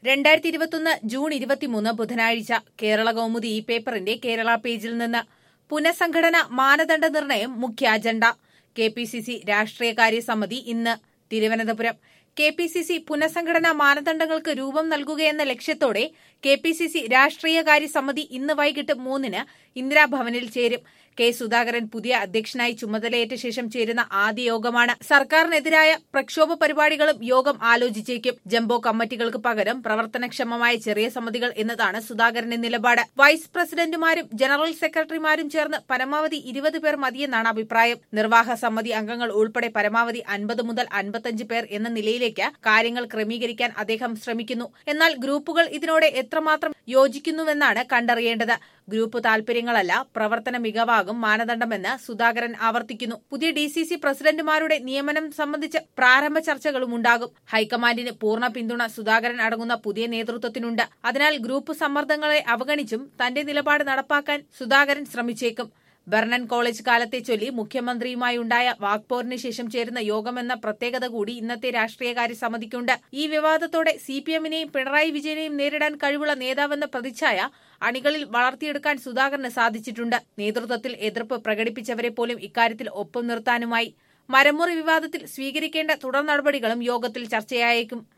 രണ്ടായിരത്തി ഇരുപത്തൊന്ന് ജൂൺ ഇരുപത്തിമൂന്ന് ബുധനാഴ്ച കേരള കൗമുദി ഈ പേപ്പറിന്റെ കേരള പേജിൽ നിന്ന് പുനഃസംഘടന മാനദണ്ഡ നിർണയം മുഖ്യ agenda K P C C രാഷ്ട്രീയകാര്യ സമിതി ഇന്ന് Thiruvananthapuram K P C C പുനഃസംഘടനാ മാനദണ്ഡങ്ങൾക്ക് രൂപം നൽകുകയെന്ന ലക്ഷ്യത്തോടെ കെ പി സി സി രാഷ്ട്രീയകാര്യ സമിതി ഇന്ന് വൈകിട്ട് മൂന്നിന് ഇന്ദിരാഭവനിൽ ചേരും കെ സുധാകരൻ പുതിയ അധ്യക്ഷനായി ചുമതലയേറ്റ ശേഷം ചേരുന്ന ആദ്യ യോഗമാണ് സർക്കാരിനെതിരായ പ്രക്ഷോഭ പരിപാടികളും യോഗം ആലോചിച്ചേക്കും ജംബോ കമ്മിറ്റികൾക്ക് പകരം പ്രവർത്തനക്ഷമമായ ചെറിയ സമിതികൾ എന്നതാണ് സുധാകരന്റെ നിലപാട് വൈസ് പ്രസിഡന്റുമാരും ജനറൽ സെക്രട്ടറിമാരും ചേർന്ന് പരമാവധി ഇരുപത് പേർ മതിയെന്നാണ് അഭിപ്രായം നിർവാഹക സമിതി അംഗങ്ങൾ ഉൾപ്പെടെ പരമാവധി അൻപത് മുതൽ അൻപത്തഞ്ച് പേർ എന്ന നിലയിലേക്ക് കാര്യങ്ങൾ ക്രമീകരിക്കാൻ അദ്ദേഹം ശ്രമിക്കുന്നു എന്നാൽ ഗ്രൂപ്പുകൾ ഇതിനോട് എത്രമാത്രം യോജിക്കുന്നുവെന്നാണ് കണ്ടറിയേണ്ടത് ഗ്രൂപ്പ് താൽപര്യങ്ങളല്ല പ്രവർത്തന മികവാകും മാനദണ്ഡമെന്ന് സുധാകരൻ ആവർത്തിക്കുന്നു പുതിയ ഡി സി സി പ്രസിഡന്റുമാരുടെ നിയമനം സംബന്ധിച്ച് പ്രാരംഭ ചർച്ചകളും ഉണ്ടാകും ഹൈക്കമാൻഡിന് പൂർണ്ണ പിന്തുണ സുധാകരൻ അടങ്ങുന്ന പുതിയ നേതൃത്വത്തിനുണ്ട് അതിനാൽ ഗ്രൂപ്പ് സമ്മർദ്ദങ്ങളെ അവഗണിച്ചും തന്റെ നിലപാട് നടപ്പാക്കാൻ സുധാകരൻ ശ്രമിച്ചേക്കും ബെർണൻ കോളേജ് കാലത്തെ ചൊല്ലി മുഖ്യമന്ത്രിയുമായുണ്ടായ വാക്പോരിന് ശേഷം ചേരുന്ന യോഗമെന്ന പ്രത്യേകത കൂടി ഇന്നത്തെ രാഷ്ട്രീയകാര്യ സമിതിക്കുണ്ട് ഈ വിവാദത്തോടെ സി പി എമ്മിനെയും പിണറായി വിജയനെയും നേരിടാൻ കഴിവുള്ള നേതാവെന്ന പ്രതിച്ഛായ അണികളിൽ വളർത്തിയെടുക്കാൻ സുധാകരന് സാധിച്ചിട്ടുണ്ട് നേതൃത്വത്തിൽ എതിർപ്പ് പ്രകടിപ്പിച്ചവരെ പോലും ഇക്കാര്യത്തിൽ ഒപ്പം നിർത്താനുമായി മരമുറി വിവാദത്തിൽ സ്വീകരിക്കേണ്ട തുടർ നടപടികളും യോഗത്തിൽ ചർച്ചയായേക്കും